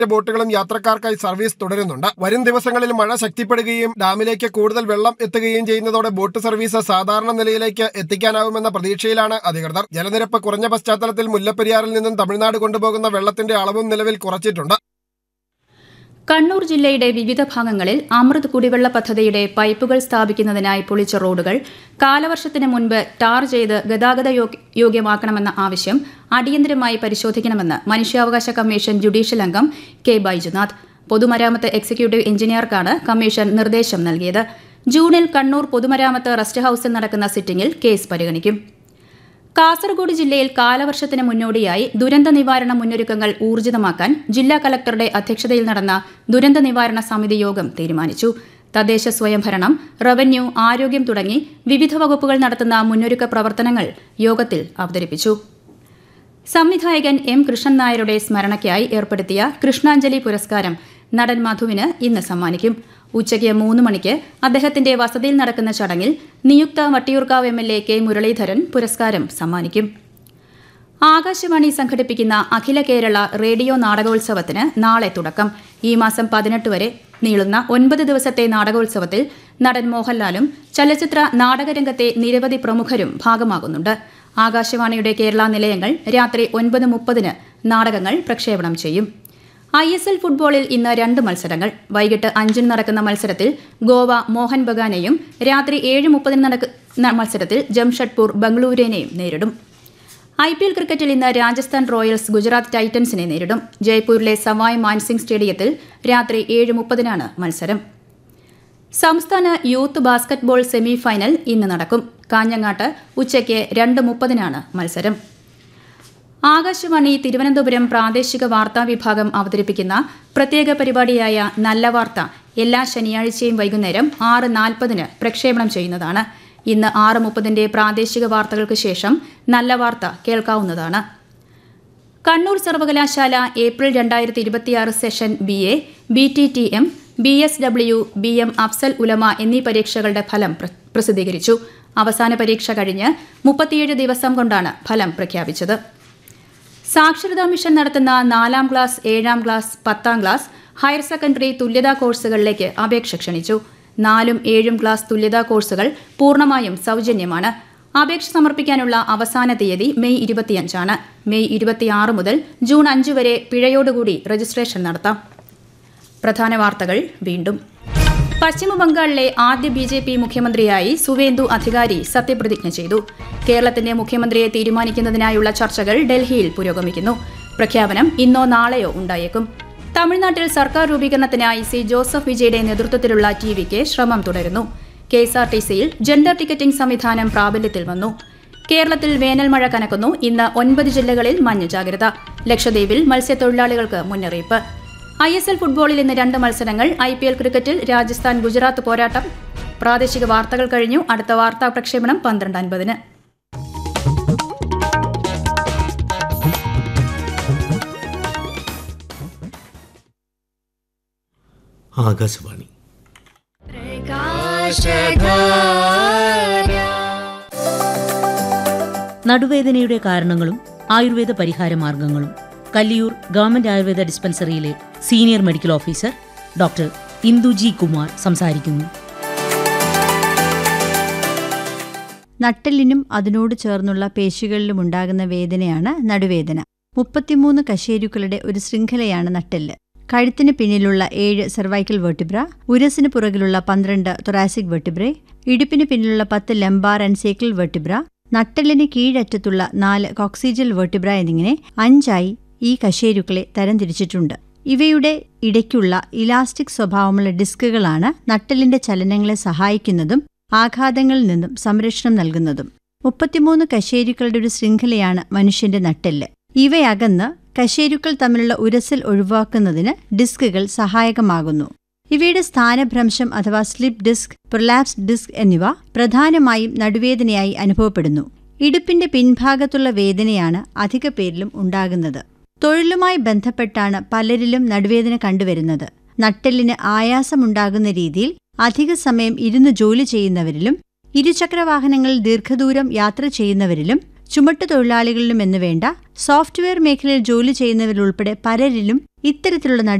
ബോട്ടുകളും യാത്രക്കാർക്കായി സർവീസ് തുടരുന്നുണ്ട് വരും ദിവസങ്ങളിൽ മഴ ശക്തിപ്പെടുകയും ഡാമിലേക്ക് കൂടുതൽ വെള്ളം എത്തുകയും ചെയ്യുന്നതോടെ ബോട്ട് സർവീസ് സാധാരണ നിലയിലേക്ക് എത്തിക്കാനാവുമെന്ന പ്രതീക്ഷയിലാണ് അധികൃതർ ജലനിരപ്പ് കുറഞ്ഞ പശ്ചാത്തലത്തിൽ മുല്ലപ്പെരിയാറിൽ നിന്നും തമിഴ്നാട് കൊണ്ടുപോകുന്ന വെള്ളത്തിന്റെ അളവും നിലവിൽ കുറച്ചിട്ടുണ്ട് കണ്ണൂർ ജില്ലയുടെ വിവിധ ഭാഗങ്ങളിൽ അമൃത് കുടിവെള്ള പദ്ധതിയുടെ പൈപ്പുകൾ സ്ഥാപിക്കുന്നതിനായി പൊളിച്ച റോഡുകൾ കാലവർഷത്തിന് മുൻപ് ടാർ ചെയ്ത് ഗതാഗത യോഗ്യ- യോഗ്യമാക്കണമെന്ന ആവശ്യം അടിയന്തരമായി പരിശോധിക്കണമെന്ന് മനുഷ്യാവകാശ കമ്മീഷൻ ജുഡീഷ്യൽ അംഗം കെ ബൈജുനാഥ് പൊതുമരാമത്ത് എക്സിക്യൂട്ടീവ് എഞ്ചിനീയർക്കാണ് കമ്മീഷൻ നിർദ്ദേശം നൽകിയത് ജൂണിൽ കണ്ണൂർ പൊതുമരാമത്ത് റെസ്റ്റ് ഹൌസിൽ നടക്കുന്ന സിറ്റിംഗിൽ കേസ് പരിഗണിക്കും കാസർഗോഡ് ജില്ലയിൽ കാലവർഷത്തിന് മുന്നോടിയായി ദുരന്ത നിവാരണ മുന്നൊരുക്കങ്ങൾ ഊർജിതമാക്കാൻ ജില്ലാ കലക്ടറുടെ അധ്യക്ഷതയിൽ നടന്ന ദുരന്ത നിവാരണ സമിതി യോഗം തീരുമാനിച്ചു തദ്ദേശ സ്വയംഭരണം റവന്യൂ ആരോഗ്യം തുടങ്ങി വിവിധ വകുപ്പുകൾ നടത്തുന്ന മുന്നൊരുക്ക പ്രവർത്തനങ്ങൾ യോഗത്തിൽ അവതരിപ്പിച്ചു സംവിധായകൻ എം കൃഷ്ണൻ നായരുടെ സ്മരണയ്ക്കായി ഏർപ്പെടുത്തിയ കൃഷ്ണാഞ്ജലി പുരസ്കാരം നടൻ മധുവിന് ഇന്ന് സമ്മാനിക്കും ഉച്ചയ്ക്ക് മൂന്ന് മണിക്ക് അദ്ദേഹത്തിന്റെ വസതിയിൽ നടക്കുന്ന ചടങ്ങിൽ നിയുക്ത Vattiyoorkavu M L A K Muraleedharan പുരസ്കാരം സമ്മാനിക്കും ആകാശവാണി സംഘടിപ്പിക്കുന്ന അഖില കേരള റേഡിയോ നാടകോത്സവത്തിന് നാളെ തുടക്കം ഈ മാസം പതിനെട്ട് വരെ നീളുന്ന ഒൻപത് ദിവസത്തെ നാടകോത്സവത്തിൽ നടൻ മോഹൻലാലും ചലച്ചിത്ര നാടകരംഗത്തെ നിരവധി പ്രമുഖരും ഭാഗമാകുന്നുണ്ട് ആകാശവാണിയുടെ കേരള നിലയങ്ങൾ രാത്രി ഒൻപത് മുപ്പതിന് നാടകങ്ങൾ പ്രക്ഷേപണം ചെയ്യും ഐ എസ് എൽ ഫുട്ബോളിൽ ഇന്ന് രണ്ട് മത്സരങ്ങൾ വൈകിട്ട് അഞ്ചിന് നടക്കുന്ന മത്സരത്തിൽ ഗോവ മോഹൻ ബഗാനെയും രാത്രി ഏഴ് മുപ്പതിന് നടക്കുന്ന മത്സരത്തിൽ ജംഷഡ്പൂർ ബംഗളൂരുവിനെയും നേരിടും ഐ പി എൽ ക്രിക്കറ്റിൽ ഇന്ന് രാജസ്ഥാൻ റോയൽസ് ഗുജറാത്ത് ടൈറ്റൻസിനെ നേരിടും ജയ്പൂരിലെ സവായ് മാൻസിംഗ് സ്റ്റേഡിയത്തിൽ രാത്രി ഏഴ് മുപ്പതിനാണ് മത്സരം സംസ്ഥാന യൂത്ത് ബാസ്കറ്റ്ബോൾ സെമി ഫൈനൽ ഇന്ന് നടക്കും കാഞ്ഞങ്ങാട്ട് ഉച്ചയ്ക്ക് രണ്ട് മുപ്പതിനാണ് മത്സരം ആകാശവാണി തിരുവനന്തപുരം പ്രാദേശിക വാർത്താ വിഭാഗം അവതരിപ്പിക്കുന്ന പ്രത്യേക പരിപാടിയായ നല്ല വാർത്ത എല്ലാ ശനിയാഴ്ചയും വൈകുന്നേരം ആറ് നാൽപ്പതിന് പ്രക്ഷേപണം ചെയ്യുന്നതാണ് ഇന്ന് ആറ് മുപ്പതിന്റെ പ്രാദേശിക വാർത്തകൾക്ക് ശേഷം നല്ല വാർത്ത കേൾക്കാവുന്നതാണ് കണ്ണൂർ സർവകലാശാല ഏപ്രിൽ രണ്ടായിരത്തി ഇരുപത്തിയാറ് session B A B T T M B S W B M Afzal Ulama എന്നീ പരീക്ഷകളുടെ ഫലം പ്ര- പ്രസിദ്ധീകരിച്ചു അവസാന പരീക്ഷ കഴിഞ്ഞ് മുപ്പത്തിയേഴ് ദിവസം കൊണ്ടാണ് ഫലം പ്രഖ്യാപിച്ചത് സാക്ഷരതാ മിഷൻ നടത്തുന്ന നാലാം ക്ലാസ് ഏഴാം ക്ലാസ് പത്താം ക്ലാസ് ഹയർ സെക്കൻഡറി തുല്യതാ കോഴ്സുകളിലേക്ക് അപേക്ഷ ക്ഷണിച്ചു നാലും ഏഴും ക്ലാസ് തുല്യതാ കോഴ്സുകൾ പൂർണ്ണമായും സൗജന്യമാണ് അപേക്ഷ സമർപ്പിക്കാനുള്ള അവസാന തീയതി മെയ് ഇരുപത്തിയഞ്ചാണ് മെയ് ഇരുപത്തിയാറ് മുതൽ ജൂൺ അഞ്ച് വരെ പിഴയോടുകൂടി രജിസ്ട്രേഷൻ നടത്താം പ്രധാന വാർത്തകൾ വീണ്ടും പശ്ചിമ ബംഗാളിലെ ആദ്യ ബി ജെ പി മുഖ്യമന്ത്രിയായി സുവേന്ദു അധികാരി സത്യപ്രതിജ്ഞ ചെയ്തു കേരളത്തിന്റെ മുഖ്യമന്ത്രിയെ തീരുമാനിക്കുന്നതിനായുള്ള ചർച്ചകൾ ഡൽഹിയിൽ പുരോഗമിക്കുന്നു പ്രഖ്യാപനം ഇന്നോ നാളെയോ ഉണ്ടായേക്കും തമിഴ്നാട്ടിൽ സർക്കാർ രൂപീകരണത്തിനായി സി ജോസഫ് വിജയുടെ നേതൃത്വത്തിലുള്ള ടി വിക്ക് ശ്രമം തുടരുന്നു കെ എസ് ആർ ടി സിയിൽ ജെൻഡർ ടിക്കറ്റിംഗ് സംവിധാനം പ്രാബല്യത്തിൽ വന്നു കേരളത്തിൽ വേനൽ മഴ കനക്കുന്നു ഇന്ന് ഒൻപത് ജില്ലകളിൽ മഞ്ഞ ജാഗ്രത ലക്ഷദ്വീപിൽ മത്സ്യത്തൊഴിലാളികൾക്ക് മുന്നറിയിപ്പ് ഐ എസ് എൽ ഫുട്ബോളിൽ ഇന്ന് രണ്ട് മത്സരങ്ങൾ ഐ പി എൽ ക്രിക്കറ്റിൽ രാജസ്ഥാൻ ഗുജറാത്ത് പോരാട്ടം പ്രാദേശിക വാർത്തകൾ കഴിഞ്ഞു അടുത്ത വാർത്താ പ്രക്ഷേപണം പന്ത്രണ്ട് അൻപതിന് ആകാശവാണി നടുവേദനയുടെ കാരണങ്ങളും ആയുർവേദ പരിഹാര മാർഗങ്ങളും കല്ലിയൂർ ഗവൺമെന്റ് ആയുർവേദ ഡിസ്പെൻസറിയിലെ senior medical officer doctor Indu G Kumar സംസാരിക്കുന്നു നട്ടെല്ലിനും അതിനോട് ചേർന്നുള്ള പേശികളിലും ഉണ്ടാകുന്ന വേദനയാണ് നടുവേദന മുപ്പത്തിമൂന്ന് കശേരുക്കളുടെ ഒരു ശൃംഖലയാണ് നട്ടെല്ല് കഴുത്തിന് പിന്നിലുള്ള ഏഴ് സെർവൈക്കൽ വെർട്ടിബ്ര ഉരസിന് പുറകിലുള്ള പന്ത്രണ്ട് തൊറാസിക് വെർട്ടിബ്രെ ഇടുപ്പിന് പിന്നിലുള്ള പത്ത് ലംബാർ ആൻഡ് സേക്കിൾ വെർട്ടിബ്ര നട്ടെല്ലിന് കീഴറ്റത്തുള്ള നാല് കോക്സിജൽ വെർട്ടിബ്ര എന്നിങ്ങനെ അഞ്ചായി ഈ കശേരുക്കളെ തരംതിരിച്ചിട്ടുണ്ട് ഇവയുടെ ഇടയ്ക്കുള്ള ഇലാസ്റ്റിക് സ്വഭാവമുള്ള ഡിസ്കുകളാണ് നട്ടെല്ലിന്റെ ചലനങ്ങളെ സഹായിക്കുന്നതും ആഘാതങ്ങളിൽ നിന്നും സംരക്ഷണം നൽകുന്നതും മുപ്പത്തിമൂന്ന് കശേരുക്കളുടെ ഒരു ശൃംഖലയാണ് മനുഷ്യന്റെ നട്ടെല്ല് ഇവയകന്ന് കശേരുക്കൾ തമ്മിലുള്ള ഉരസൽ ഒഴിവാക്കുന്നതിന് ഡിസ്കുകൾ സഹായകമാകുന്നു ഇവയുടെ സ്ഥാനഭ്രംശം അഥവാ സ്ലിപ്പ് ഡിസ്ക് പ്രൊലാപ്സ് ഡിസ്ക് എന്നിവ പ്രധാനമായും നടുവേദനയായി അനുഭവപ്പെടുന്നു ഇടുപ്പിന്റെ പിൻഭാഗത്തുള്ള വേദനയാണ് അധിക പേരിലും ഉണ്ടാകുന്നത് തൊഴിലുമായി ബന്ധപ്പെട്ടാണ് പലരിലും നടുവേദന കണ്ടുവരുന്നത് നട്ടെല്ലിന് ആയാസമുണ്ടാകുന്ന രീതിയിൽ അധിക സമയം ഇരുന്ന് ജോലി ചെയ്യുന്നവരിലും ഇരുചക്രവാഹനങ്ങളിൽ ദീർഘദൂരം യാത്ര ചെയ്യുന്നവരിലും ചുമട്ടുതൊഴിലാളികളിലും എന്ന് വേണ്ട സോഫ്റ്റ്വെയർ മേഖലയിൽ ജോലി ചെയ്യുന്നവരുൾപ്പെടെ പലരിലും ഇത്തരത്തിലുള്ള